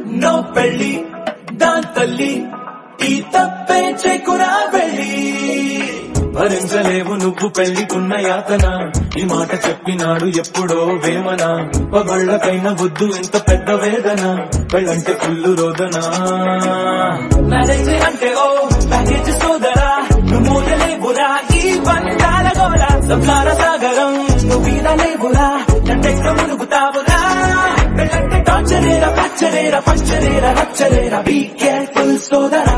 no పెళ్ళి దాని తల్లి ఈ తప్పే చెక్కురా వెళ్ళి భరించలేవు నువ్వు పెళ్లికున్న యాతన ఈ మాట చెప్పినాడు ఎప్పుడో వేమన పగళ్ళకైన వద్దు ఎంత పెద్ద వేదన పెళ్ళంటే ఫుల్లు రోదన మ్యారేజ్ అంటే ఓ ప్యాకేజ్ సోదరా నువ్వు మోయలేవురా ఈ బంధాల గోల సంసార సాగరం నువ్వు ఈదలేవురా నన్నెక్క మునుగుతావురా పెళ్ళంటే టార్చరేరా పచ్చరేరా పంచరేరా రచ్చరేరా బీ కేర్ఫుల్ సోదరా